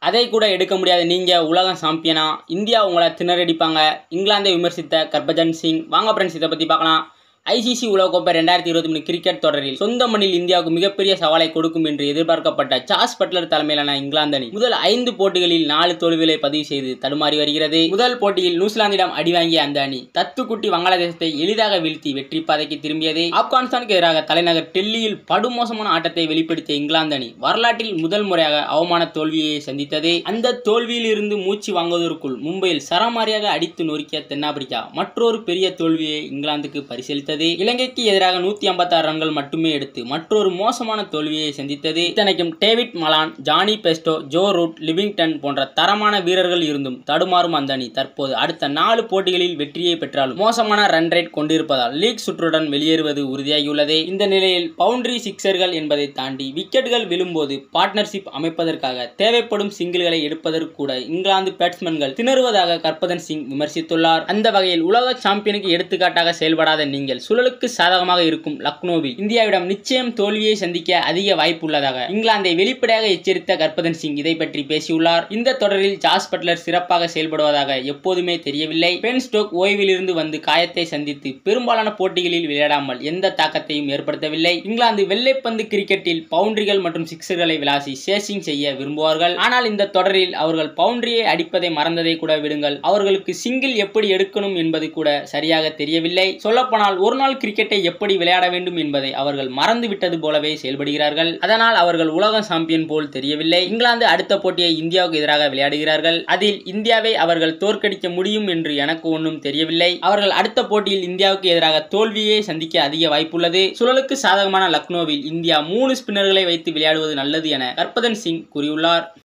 அதை கூட எடுக்க முடியாத நீங்கள் உலகம் சாம்பியனா இந்தியா உங்களை திணறடிப்பாங்க இங்கிலாந்தை விமர்சித்த கர்பஜன் சிங் வாங்க ஃப்ரெண்ட்ஸ் இதை பற்றி பார்க்கலாம் ஐசிசி உலகக்கோப்பை ரெண்டாயிரத்தி இருபத்தி மூணு கிரிக்கெட் தொடரில் சொந்த மண்ணில் இந்தியாவுக்கு மிகப்பெரிய சவாலை கொடுக்கும் என்று எதிர்பார்க்கப்பட்ட சார்ஸ் பட்லர் தலைமையிலான இங்கிலாந்து அணி முதல் ஐந்து போட்டிகளில் நாலு தோல்விகளை பதிவு செய்து தடுமாறி வருகிறது முதல் போட்டியில் நியூசிலாந்திடம் அடி வாங்கிய அந்த அணி தத்துக்குட்டி வங்காளதேசத்தை எளிதாக வீழ்த்தி வெற்றி பாதைக்கு திரும்பியது ஆப்கானிஸ்தானுக்கு எதிராக தலைநகர் டெல்லியில் படுமோசமான ஆட்டத்தை வெளிப்படுத்திய இங்கிலாந்து அணி வரலாற்றில் முதல் முறையாக அவமான தோல்வியை சந்தித்தது அந்த தோல்வியில் இருந்து மூச்சு வாங்குவதற்குள் மும்பையில் சரமாரியாக அடித்து நொறுக்கிய தென்னாப்பிரிக்கா மற்றொரு பெரிய தோல்வியை இங்கிலாந்துக்கு பரிசீலித்தது இலங்கைக்கு எதிராக நூத்தி ஐம்பத்தாறு ரன்கள் மட்டுமே எடுத்து மற்றொரு மோசமான தோல்வியை சந்தித்தது இத்தனைக்கும் David Malan Johnny Bairstow Joe Root Livingstone போன்ற தரமான வீரர்கள் இருந்தும் தடுமாறும் அந்த அணி தற்போது அடுத்த நாலு போட்டிகளில் வெற்றியை பெற்றாலும் மோசமான ரன் ரேட் கொண்டிருப்பதால் லீக் சுற்றுடன் வெளியேறுவது உறுதியாகியுள்ளது இந்த நிலையில் பவுண்டரி சிக்சர்கள் என்பதை தாண்டி விக்கெட்டுகள் விழும்போது பார்ட்னர்ஷிப் அமைப்பதற்காக தேவைப்படும் சிங்கிள்களை எடுப்பதற்கு கூட இங்கிலாந்து பேட்ஸ்மேன்கள் திணறுவதாக கற்பதன் சிங் விமர்சித்துள்ளார் அந்த வகையில் உலக சாம்பியனுக்கு எடுத்துக்காட்டாக செயல்படாத நீங்கள் சுழலுக்கு சாதகமாக இருக்கும் லக்னோவில் இந்தியாவிடம் நிச்சயம் தோல்வியை சந்திக்க அதிக வாய்ப்பு உள்ளதாக இங்கிலாந்தை வெளிப்படையாக எச்சரித்த கற்பதன் சிங் இதை பற்றி பேசியுள்ளார் இந்த தொடரில் ஜாஸ் பட்லர் சிறப்பாக செயல்படுவதாக எப்போதுமே தெரியவில்லை பென் ஸ்டோக் ஓய்விலிருந்து வந்து காயத்தை சந்தித்து பெரும்பாலான போட்டிகளில் விளையாடாமல் எந்த தாக்கத்தையும் ஏற்படுத்தவில்லை இங்கிலாந்து வெள்ளைப்பந்து கிரிக்கெட்டில் பவுண்டரிகள் மற்றும் சிக்ஸர்களை விளாசி சேசிங் செய்ய விரும்புவார்கள் ஆனால் இந்த தொடரில் அவர்கள் பவுண்டரியை அடிப்பதை மறந்ததை கூட விடுங்கள் அவர்களுக்கு சிங்கிள் எப்படி எடுக்கணும் என்பது கூட சரியாக தெரியவில்லை சொல்லப்போனால் ஒரு நாள் கிரிக்கெட்டை எப்படி விளையாட வேண்டும் என்பதை அவர்கள் மறந்து விட்டது போலவே செயல்படுகிறார்கள் அதனால் அவர்கள் உலக சாம்பியன் போல் தெரியவில்லை இங்கிலாந்து அடுத்த போட்டியை இந்தியாவுக்கு எதிராக விளையாடுகிறார்கள் அதில் இந்தியாவை அவர்கள் தோற்கடிக்க முடியும் என்று எனக்கு ஒன்றும் தெரியவில்லை அவர்கள் அடுத்த போட்டியில் இந்தியாவுக்கு எதிராக தோல்வியை சந்திக்க அதிக வாய்ப்புள்ளது சுழலுக்கு சாதகமான லக்னோவில் இந்தியா மூணு ஸ்பின்னர்களை வைத்து விளையாடுவது நல்லது என கற்பதன் சிங் கூறியுள்ளார்